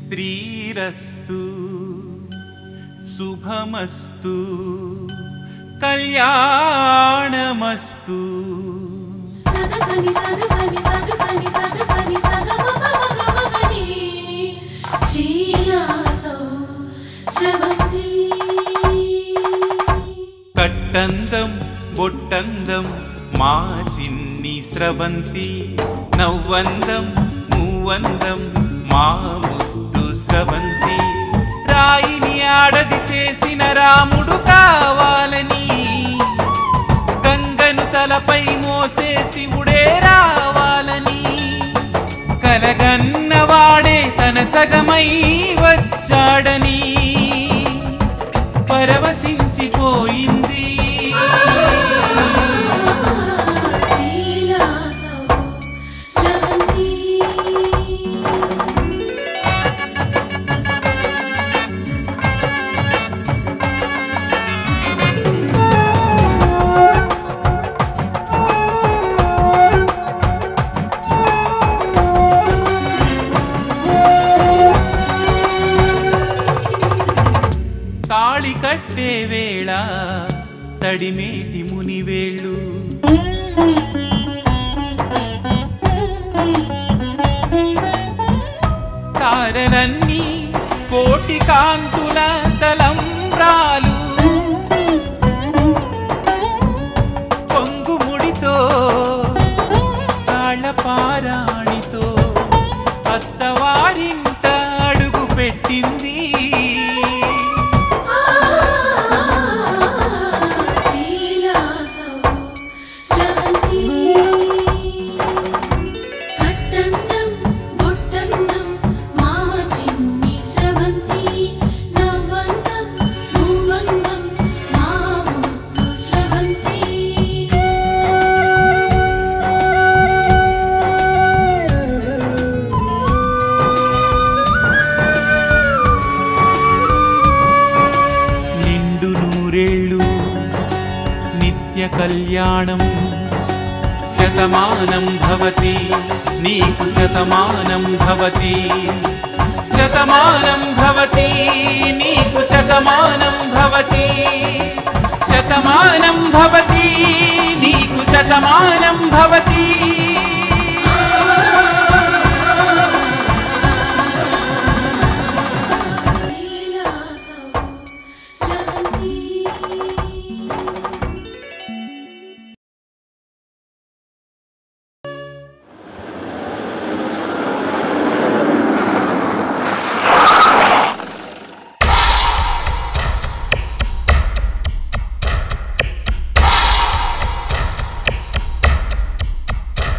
శ్రీరస్తు శుభమస్తు కళ్యాణమస్తు సగసని సగసని సగసని సగసని సగమపమగమగని చీలాసౌ స్రవంతి కట్టందం బొట్టందం మా చిన్ని స్రవంతి నవ్వందం మూవందం మా ముద్దు స్రవంతి రాయిని ఆడది చేసిన రాముడు కావాలని గంగను తలపై మోసే శివుడే రావాలని కలగన్నవాడే తన సగమై వచ్చాడని పరవశించిపోయింది చీలాసౌ స్రవంతి సుసు సుసు సుసు సుసు తాళి కట్టే వేళ తడిమేటి మునివేళ్ళు తారలన్నీ కోటి కాంతుల తలంబ్రాలు పొంగుముడితో తాళపారాణితో అత్తవారింట అడుగు పెట్టింది చీలాసౌ స్రవంతి కట్టందం బొట్టందం మా చిన్ని స్రవంతి నవ్వందం మూవందం మా ముద్దు స్రవంతి నిండు నూరేళ్ళు నిత్య కళ్యాణం శతమానం భవతి నీకు శతమానం భవతి శతమానం భవతి నీకు శతమానం భవతి శతమానం భవతి నీకు శతమానం భవతి చీలాసౌ స్రవంతి ఆ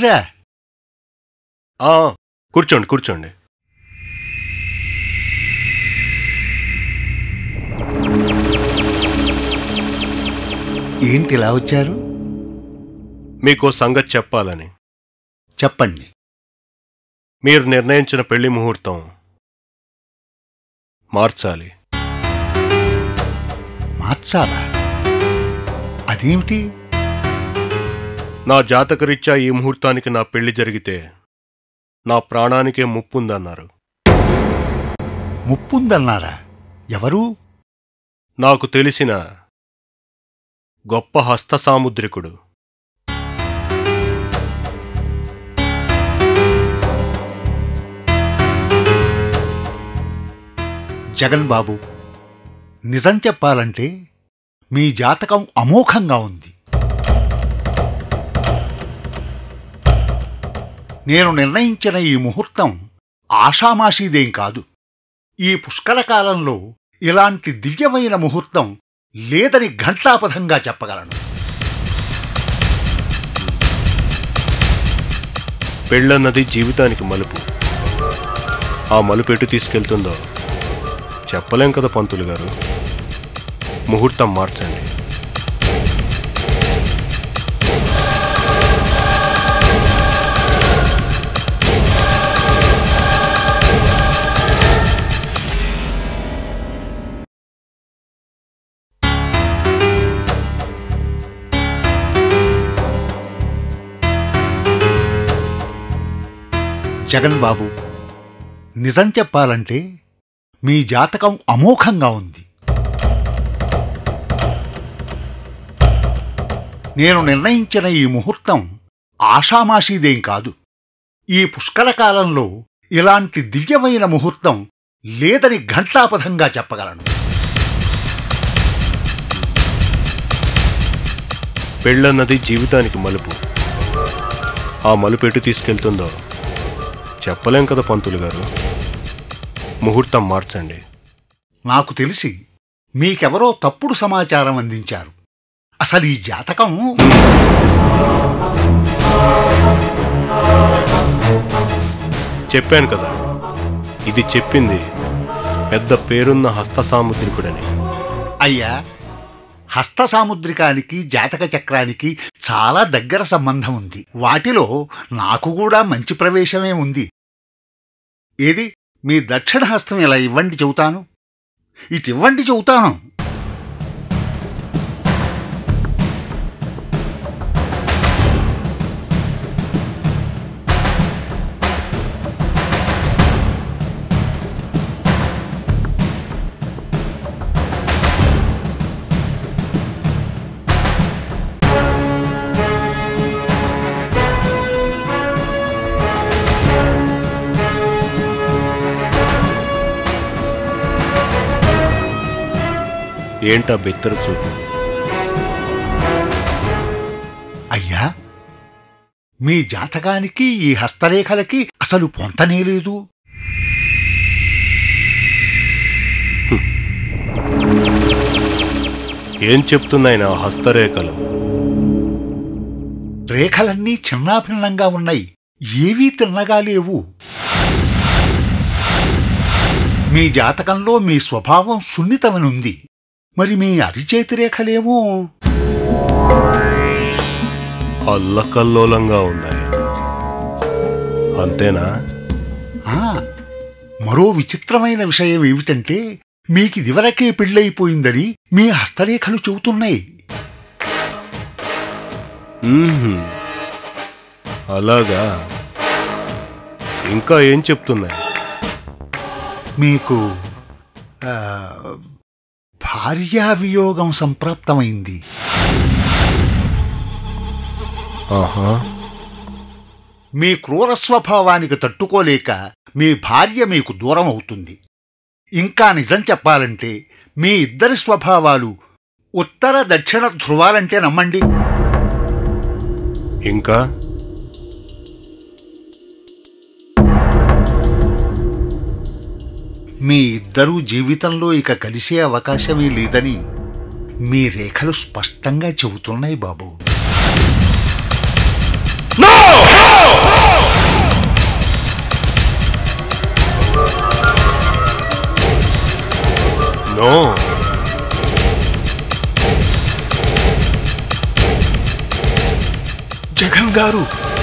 మీరా ఆ, కూర్చోండి కూర్చోండి ఏంటి ఇలా వచ్చారు మీకో సంగతి చెప్పాలని చెప్పండి మీరు నిర్ణయించిన పెళ్లి ముహూర్తం మార్చాలి మార్చాలా అదేమిటి నా జాతకరీత్యా ఈ ముహూర్తానికి నా పెళ్లి జరిగితే నా ప్రాణానికే ముప్పుందన్నారు ముప్పుందన్నారా ఎవరు నాకు తెలిసిన గొప్ప హస్త సాముద్రికుడు జగన్ బాబు నిజం చెప్పాలంటే మీ జాతకం అమోఘంగా ఉంది నేను నిర్ణయించిన ఈ ముహూర్తం ఆషామాషీదేం కాదు ఈ పుష్కర కాలంలో ఇలాంటి దివ్యమైన ముహూర్తం లేదని ఘంటాపథంగా చెప్పగలను పెళ్ళన్నది జీవితానికి మలుపు ఆ మలుపు ఎటు తీసుకెళ్తుందో చెప్పలేం కదా పంతులు గారు ముహూర్తం మార్చండి జగన్ బాబు నిజం చెప్పాలంటే మీ జాతకం అమోఘంగా ఉంది నేను నిర్ణయించిన ఈ ముహూర్తం ఆషామాషీదేం కాదు ఈ పుష్కర కాలంలో ఇలాంటి దివ్యమైన ముహూర్తం లేదని ఘంటాపథంగా చెప్పగలను పెళ్ళన్నది జీవితానికి మలుపు ఆ మలుపు ఎటు తీసుకెళ్తుందో చెప్పలేం కదా పంతులు గారు ముహూర్తం మార్చండి నాకు తెలిసి మీకెవరో తప్పుడు సమాచారం అందించారు అసలు ఈ జాతకం చెప్పాను కదా ఇది చెప్పింది పెద్ద పేరున్న హస్త సాముద్రికుడని అయ్యా హస్త సాముద్రికానికి జాతక చక్రానికి చాలా దగ్గర సంబంధం ఉంది వాటిలో నాకు కూడా మంచి ప్రవేశమే ఉంది ఏది మీ దక్షిణ హస్తం ఇలా ఇవ్వండి చెబుతాను ఇటు ఇవ్వండి చెబుతాను ఏంటా బెత్తర చూపు అయ్యా మీ జాతకానికి ఈ హస్తరేఖలకి అసలు పొంతనే లేదు ఏం చెప్తున్నాయి నా హస్తరేఖలు రేఖలన్నీ చిన్నాభిన్నంగా ఉన్నాయి ఏవీ తిన్నగా లేవు మీ జాతకంలో మీ స్వభావం సున్నితమనుంది మరి మీ అరిచేతి రేఖలేమో అల్లకల్లోలంగా ఉన్నాయి అంతేనా ఆ, మరో విచిత్రమైన విషయం ఏమిటంటే మీకిదివరకే పెళ్ళైపోయిందని మీ హస్తరేఖలు చెబుతున్నాయి మ్మ్హ్మ్. అలాగా ఇంకా ఏం చెప్తున్నాయి మీకు ఆ, భార్యావియోగం సంప్రాప్తమైంది ఆహా మీ క్రూర స్వభావానికి తట్టుకోలేక మీ భార్య మీకు దూరం అవుతుంది ఇంకా నిజం చెప్పాలంటే మీ ఇద్దరి స్వభావాలు ఉత్తర దక్షిణ ధృవాలంటే నమ్మండి ఇంకా మీ ఇద్దరూ జీవితంలో ఇక కలిసే అవకాశమే లేదని మీ రేఖలు స్పష్టంగా చెబుతున్నాయి బాబు No! నో జగన్ గారు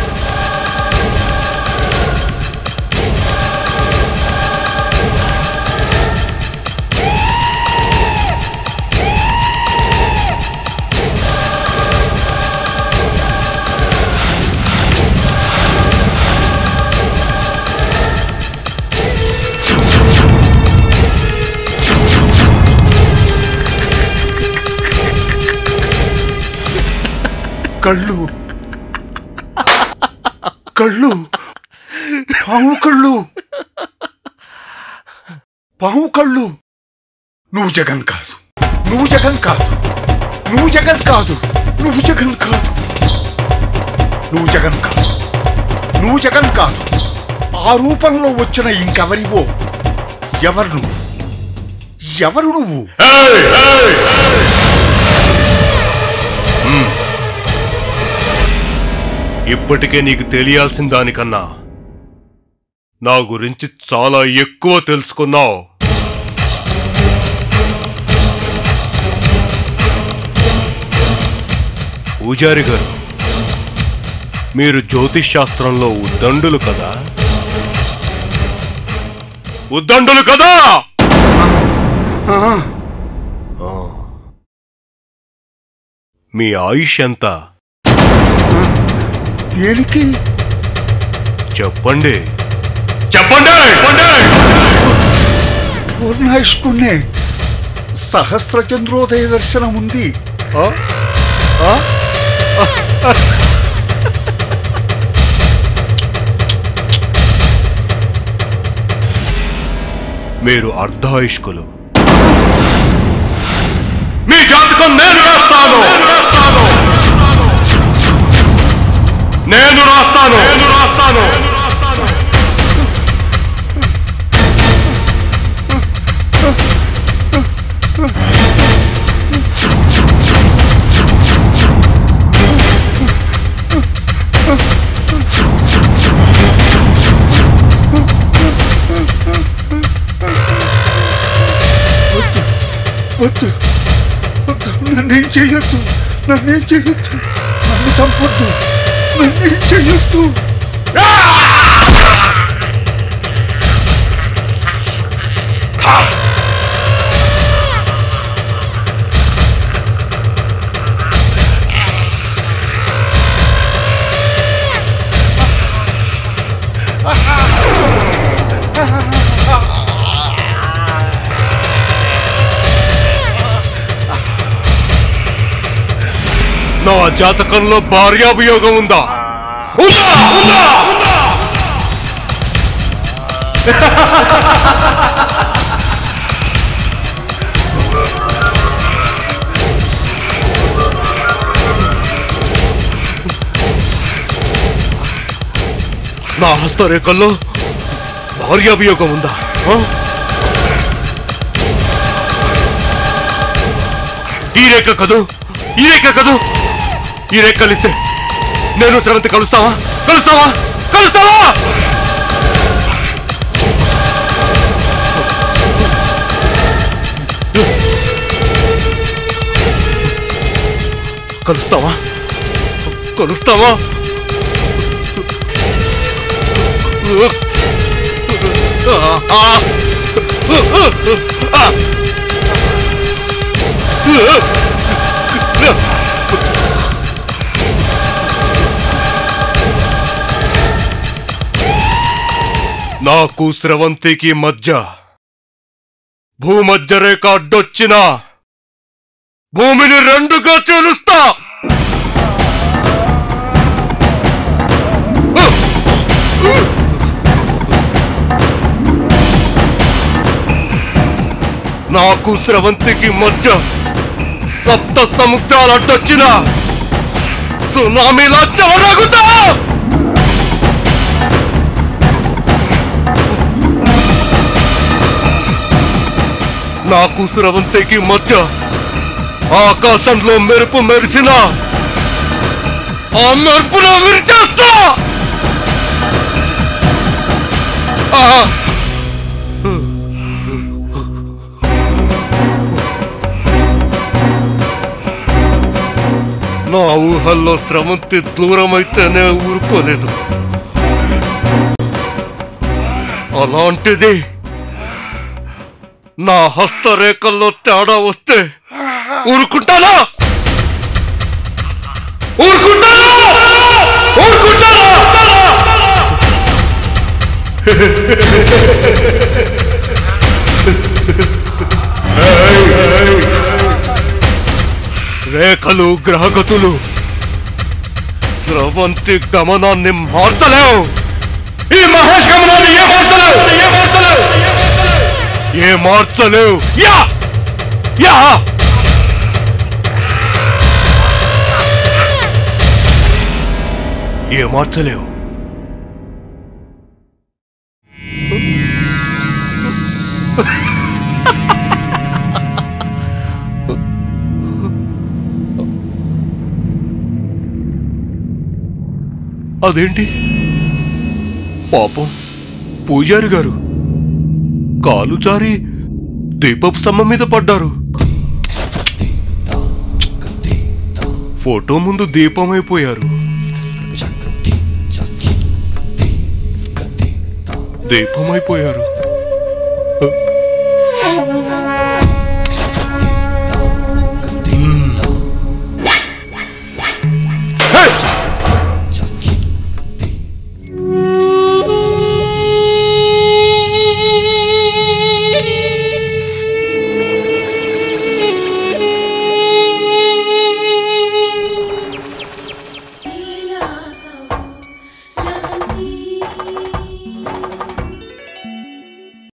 కళ్ళు కళ్ళు పాము కళ్ళు పాము కళ్ళు నువ్వు జగన్ కాదు నువ్వు జగన్ కాదు నువ్వు జగన్ కాదు నువ్వు జగన్ కాదు నువ్వు జగన్ కాదు నువ్వు జగన్ కాదు ఆ రూపంలో వచ్చిన ఇంకెవరివో ఎవరు నువ్వు ఎవరు నువ్వు ఇప్పటికే నీకు తెలియాల్సిన దానికన్నా నా గురించి చాలా ఎక్కువ తెలుసుకున్నావు పూజారి గారు మీరు జ్యోతిష్ శాస్త్రంలో ఉద్దండులు కదా ఉద్దండులు కదా ఆ, ఆ. మీ ఆయుష్ ఎంత దేనికి చెప్పండి చెప్పండి చెప్పండి పూర్ణాయుష్కుణ్ణే సహస్ర చంద్రోదయ దర్శనం ఉంది ఆ? ఆ? మీరు అర్ధాయుష్కులు మీ జాతకం నేను రాస్తాను నేను రాస్తాను నేను రాస్తాను వద్దు వద్దు నన్నేం చెయ్యొద్దు నన్నేం చెయ్యొద్దు నన్ను చంపొద్దు నన్నేం చెయ్యొద్దు నా జాతకంలో భార్యాభియోగం ఉందా ఉందా ఉందా నా హస్తరేఖల్లో భార్యాభియోగం ఉందా ఆ? ఈ రేఖ కదూ ఈ రేఖ కదూ ఈ రేఖ కలిస్తే నేను శ్రవంతి కలుస్తావా కలుస్తావా కలుస్తావా కలుస్తావా కలుస్తావా నాకు స్రవంతికి మధ్య భూమధ్య రేఖ అడ్డొచ్చిన భూమిని రెండుగా తెలుస్తా నాకు స్రవంతికి మధ్య సప్త సముద్రాలు అడ్డొచ్చిన సునామీలా చెలరగుతా నాకు స్రవంతికి మధ్య ఆకాశంలో మెరుపు మెరిసిన ఆ మెరుపులో విరిచేస్తా ఆ నా ఊహల్లో స్రవంతి దూరమైతేనే ఊరుకోలేదు అలాంటిది నా హస్తరేఖల్లో తేడా వస్తే ఊరుకుంటానా ఊరుకుంటానా ఊరుకుంటానా రేఖలు గ్రహగతులు స్రవంతి గమనాన్ని మార్చలేవు ఈ మహేష్ గమనాన్ని ఏ మార్చలేవు ఏ మార్చలేవు ఏ మార్చలేవు యా యా ఏ మార్చలేవు అదేంటి పాపం పూజారి గారు కాలు జారి దీపపు సమ్మ మీద పడ్డారు ఫోటో ముందు దీపం అయిపోయారు దీపం అయిపోయారు